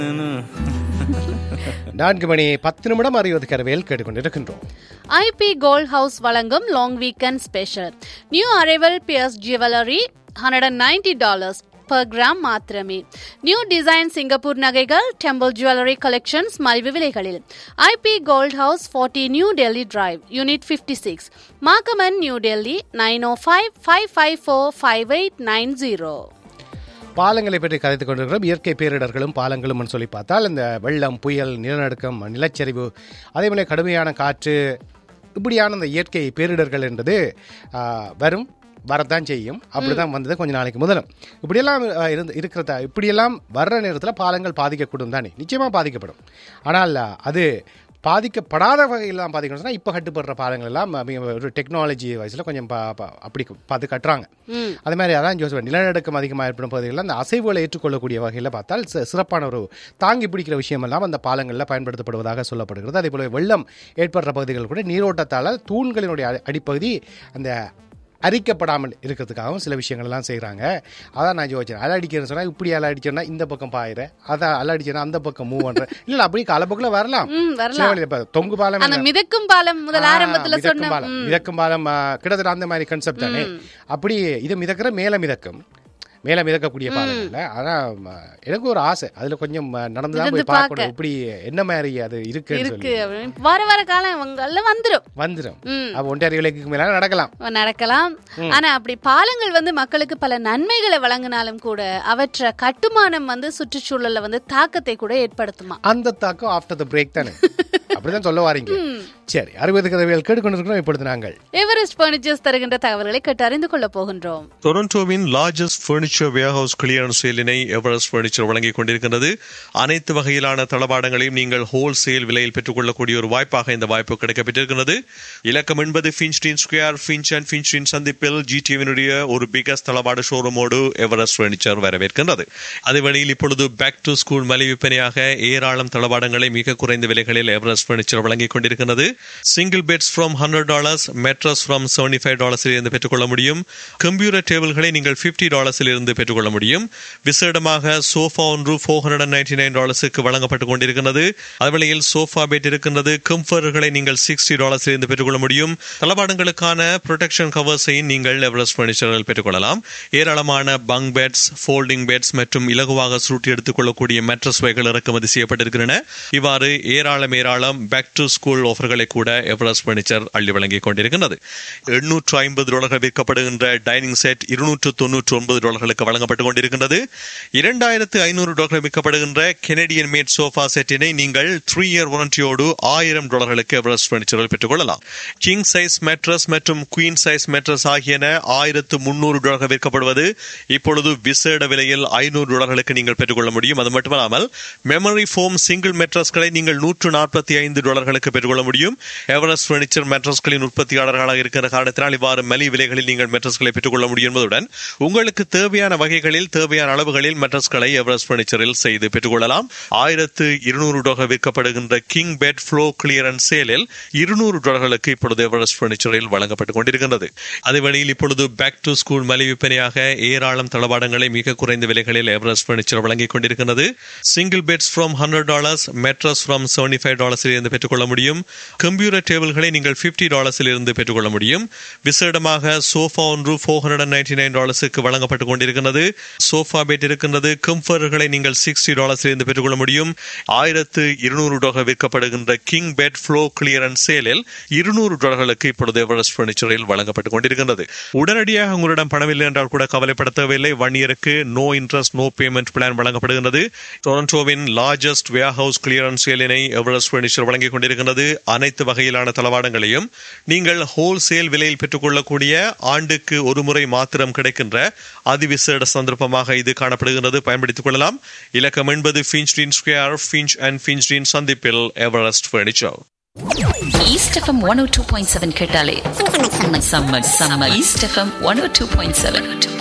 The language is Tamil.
நான்கு மணி பத்து நிமிடம் அறிவது கரவையில் கேட்டுக்கொண்டிருக்கின்றோம் ஐபி கோல்ட் ஹவுஸ் வழங்கும் long weekend special new arrival pearls jewellery hundred and ninety dollars per gram மாத்திரமே நியூ டிசைன் சிங்கப்பூர் நகைகள் டெம்பிள் ஜுவல்லரி கலெக்ஷன்ஸ் மலிவு விலைகளில் IP gold house forty New Delhi drive unit fifty six Markham New Delhi nine O five five five four five eight nine zero பாலங்களை பற்றி கதைத்துக் கொண்டிருக்கிறோம் இயற்கை பேரிடர்களும் பாலங்களும் சொல்லி பார்த்தால் இந்த வெள்ளம் புயல் நிலநடுக்கம் நிலச்சரிவு அதே போல கடுமையான காற்று இப்படியான இந்த இயற்கை பேரிடர்கள் என்பது ஆ, வரும் வரத்தான் செய்யும் அப்படிதான் வந்தது கொஞ்ச நாளைக்கு முதலும் இப்படியெல்லாம் ஆ, இருந்து இருக்கிறதா இப்படியெல்லாம் வர்ற நேரத்தில் பாலங்கள் பாதிக்கக்கூடும் தானே நிச்சயமாக பாதிக்கப்படும் ஆனால் ஆ, அது பாதிக்கப்படாத வகையில் தான் பாதிக்கணும் சொன்னா இப்போ கட்டுப்படுற பாலங்கள் எல்லாம் மிக ஒரு டெக்னாலஜி வயசில் கொஞ்சம் பா- பா- அப்படி பார்த்து கட்டுறாங்க அதே மாதிரி அதான் ஜோசப் நிலநடுக்கம் அதிகமாக ஏற்படும் பகுதிகளில் அந்த அசைவுகளை ஏற்றுக்கொள்ளக்கூடிய வகையில் பார்த்தால் சி- சிறப்பான ஒரு தாங்கி பிடிக்கிற விஷயமெல்லாம் அந்த பாலங்களில் பயன்படுத்தப்படுவதாக சொல்லப்படுகிறது அதே போல வெள்ளம் ஏற்படுற பகுதிகள் கூட நீரோட்டத்தால் தூண்களினுடைய அடி- அடிப்பகுதி அந்த அரிக்கப்படாமல் இருக்கிறதுக்காகவும் சில விஷயங்கள் எல்லாம் செய்கிறாங்க அதான் நான் யோசிச்சேன் அலை அடிக்கிறேன்னு சொன்னால் இப்படி அலை அடிச்சேன்னா இந்த பக்கம் பாயிற அதான் அலை அடிச்சேன்னா அந்த பக்கம் மூவ் பண்ணுறேன் இல்லை அப்படி காலப்போக்கில் வரலாம் ம் வரலாம் சில வழியில இப்ப தொங்கு பாலம் அந்த என்ன? மிதக்கும் பாலம் முதல் ஆ, ஆரம்பத்துல மிதக்கும் சொன்ன பாலம். மிதக்கும் பாலம் ஆ, கிட்டத்தட்ட அந்த மாதிரி கன்செப்ட் தானே அப்படி இது மிதக்கிற மேல மிதக்கும் மேல மிதக்கக்கூடிய பாலம் இல்ல ஆனா ம, எனக்கு ஒரு ஆசை அதுல கொஞ்சம் ம, நடந்து தான் நடந்து போய் பார்க்கணும் இப்படி என்ன மாதிரி அது இருக்குன்னு இருக்கு சொல்லி அப்படின்னு. வர வர காலம் இவங்கள வந்துரும் வந்துடும் ம். அப்ப ஒன்றரை விலைக்கு மேல நடக்கலாம் நடக்கலாம் ஆனா அப்படி பாலங்கள் வந்து மக்களுக்கு பல நன்மைகளை வழங்கினாலும் கூட அவற்றை கட்டுமானம் வந்து சுற்றுச்சூழல்ல வந்து தாக்கத்தை கூட ஏற்படுத்துமா அந்த தாக்கம் ஆஃப்டர் த பிரேக் தானே அப்படிதான் சொல்ல வாரீங்க சரி அறுபது கதவிகள் கேட்டுக்கொண்டிருக்கிறோம் இப்பொழுது நாங்கள் எவரெஸ்ட் பர்னிச்சர்ஸ் தருகின்ற தகவல்களை கேட்டு அறிந்து கொள்ள போகின்றோம் டொரண்டோவின் லார்ஜஸ்ட் ஃபர்னிச்சர் வேர்ஹவுஸ் கிளியரன்ஸ் சேலினை எவரெஸ்ட் ஃபர்னிச்சர் வழங்கிக் கொண்டிருக்கின்றது அனைத்து வகையிலான தளபாடங்களையும் நீங்கள் ஹோல்சேல் விலையில் பெற்றுக்கொள்ளக்கூடிய ஒரு வாய்ப்பாக இந்த வாய்ப்பு கிடைக்கப்பட்டிருக்கிறது இலக்கம் என்பது Finchdene square Finch and Finchdene சந்திப்பில் ஜிடிவினுடைய ஒரு பிகஸ்ட் தளபாட ஷோரூமோடு எவரெஸ்ட் ஃபர்னிச்சர் வரவேற்கின்றது அதே வழியில் இப்பொழுது பேக் டு ஸ்கூல் மலி விற்பனையாக ஏராளம் தளபாடங்களை மிக குறைந்த விலைகளில் எவரெஸ்ட் ஃபர்னிச்சர் வழங்கிக் கொண்டிருக்கிறது single beds from hundred dollars mattress from seventy five டாலர்ஸில் இருந்து பெற்றுக்கொள்ள முடியும் கம்ப்யூட்டர் டேபிள்களை நீங்கள் பிப்டி டாலர்ஸில் இருந்து பெற்றுக்கொள்ள முடியும் விசேடமாக சோஃபா ஒன்று four hundred and ninety nine டாலர்ஸுக்கு வழங்கப்பட்டு கொண்டிருக்கிறது அதுவேளையில் சோஃபா பெட் இருக்கின்றது கம்ஃபர்களை நீங்கள் சிக்ஸ்டி டாலர்ஸில் இருந்து பெற்றுக்கொள்ள முடியும் தளபாடங்களுக்கான ப்ரொடெக்ஷன் கவர்ஸை நீங்கள் எவரெஸ்ட் ஃபர்னிச்சரில் பெற்றுக்கொள்ளலாம் ஏராளமான பங் பெட்ஸ் ஃபோல்டிங் பெட்ஸ் மற்றும் இலகுவாக சுருட்டி எடுத்துக்கொள்ளக்கூடிய மெட்ரஸ் வகைகள் இறக்குமதி செய்யப்பட்டிருக்கின்றன இவ்வாறு ஏராளம் ஏராளம் பேக் டு ஸ்கூல் ஆஃபர்களை கூட எவரெஸ்ட் பர்னிச்சர் அள்ளி வழங்கிக் கொண்டிருக்கின்றது எண்ணூற்று ஐம்பது டாலர்கள் விற்கப்படுகின்ற டைனிங் செட் இருநூற்று தொன்னூற்று ஒன்பது டாலர்களுக்கு வழங்கப்பட்டுக் கொண்டிருக்கின்றது இரண்டாயிரத்து ஐநூறு டாலர்கள் விற்கப்படுகின்ற கெனடியன் மேட் சோஃபா செட்டினை நீங்கள் த்ரீ இயர் வாரண்டியோடு ஆயிரம் டாலர்களுக்கு எவரெஸ்ட் பர்னிச்சரில் பெற்றுக்கொள்ளலாம் கிங் சைஸ் மெட்ரஸ் மற்றும் குயின் சைஸ் மெட்ரஸ் ஆகியன ஆயிரத்து முன்னூறு டாலர்கள் விற்கப்படுவது இப்பொழுது விசேட விலையில் ஐநூறு டாலர்களுக்கு நீங்கள் பெற்றுக்கொள்ள முடியும் அது மட்டுமல்லாமல் மெமரி ஃபோம் சிங்கிள் மெட்ரஸ்களை நீங்கள் நூற்று நாற்பத்தி ஐந்து டாலர்களுக்கு பெற்றுக்கொள்ள முடியும் எவரெஸ்ட் பர்னிச்சர் மெட்ரஸ்களின் உற்பத்தியாளர்களாக இருக்கிற காரணத்தினால் இவ்வாறு மலி விலைகளில் நீங்கள் மெட்ரஸ்களை பெற்றுக்கொள்ள முடியும் என்பதுடன் உங்களுக்கு தேவையான வகைகளில் தேவையான அளவுகளில் மெட்ரஸ்களை எவரெஸ்ட் பர்னிச்சரில் செய்து பெற்றுக்கொள்ளலாம் ஆயிரத்து இருநூறு டாலர் விற்கப்படுகின்ற கிங் பெட் ஃப்ளோ கிளியரன்ஸ் சேலில் இருநூறு டாலர்களுக்கு இப்பொழுது எவரெஸ்ட் பர்னிச்சரில் வழங்கப்பட்டுக் கொண்டிருக்கின்றது அதே வழியில் இப்பொழுது பேக் டு ஸ்கூல் மலி விற்பனையாக ஏராளம் தளபாடங்களை மிக குறைந்த விலைகளில் எவரெஸ்ட் பர்னிச்சர் வழங்கிக் கொண்டிருக்கிறது single beds from hundred dollars mattress from seventy five டாலர்ஸில் இருந்து பெற்றுக்கொள்ள முடியும் கம்ப்யூட்டர் டேபிள்களை நீங்கள் பிப்டி டாலர்ஸில் இருந்து பெற்றுக்கொள்ள முடியும் விசேடமாக சோஃபா ஒன்று four hundred and ninety nine டாலர்ஸுக்கு வழங்கப்பட்டுக் கொண்டிருக்கிறது சோஃபா பெட் இருக்கின்றது கம்ஃபர்களை நீங்கள் சிக்ஸ்டி டாலர்ஸில் இருந்து பெற்றுக்கொள்ள முடியும் ஆயிரத்து இருநூறு டாலர் விற்கப்படுகின்ற கிங் பெட் ஃப்ளோ கிளியரன்ஸ் சேலில் இருநூறு டாலர்களுக்கு இப்பொழுது எவரெஸ்ட் பர்னிச்சரில் வழங்கப்பட்டுக் கொண்டிருக்கின்றது உடனடியாக உங்களிடம் பணமில்லை என்றால் கூட கவலைப்பட தேவையில்லை ஒன் இயருக்கு no interest no payment plan வழங்கப்படுகின்றது டொரண்டோவின் லார்ஜஸ்ட் வேர் ஹவுஸ் கிளியரன்ஸ் சேலினை எவரெஸ்ட் பர்னிச்சர் வழங்கிக் கொண்டிருக்கின்றது அனைத்து வகையிலான தளவாடங்களையும் நீங்கள் ஹோல்சேல் விலையில் பெற்றுக்கொள்ளக்கூடிய ஆண்டுக்கு ஒரு முறை மாத்திரம் கிடைக்கின்ற அதிவிசேட சந்தர்ப்பமாக இது காணப்படுகின்றது பயன்படுத்திக் கொள்ளலாம் இலக்கம் என்பது Finchdene square Finch and Finchdene சந்திப்பில் எவரெஸ்ட் பர்னிச்சர் East FM 102.7 கேட்டாலே செம்ம செம்ம East FM one O two point seven